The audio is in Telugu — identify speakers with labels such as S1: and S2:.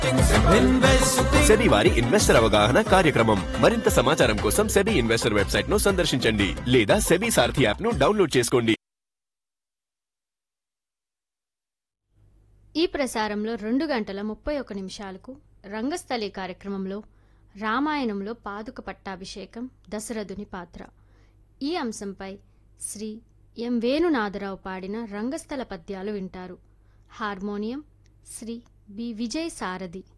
S1: సెబీ వారి ఇన్వెస్టర్ అవగాహన కార్యక్రమం మరింత సమాచారం కోసం సెబీ ఇన్వెస్టర్ వెబ్సైట్ ను సందర్శించండి లేదా సెబీ సారథి యాప్ ను డౌన్లోడ్ చేసుకోండి
S2: ఈ ప్రసారంలో రెండు గంటల ముప్పై ఒక నిమిషాలకు రంగస్థలి కార్యక్రమంలో రామాయణంలో పాదుక పట్టాభిషేకం దశరథుని పాత్ర ఈ అంశంపై శ్రీ ఎం వేణునాథరావు పాడిన రంగస్థల పద్యాలు వింటారు హార్మోనియం శ్రీ బి విజయ్ సారథి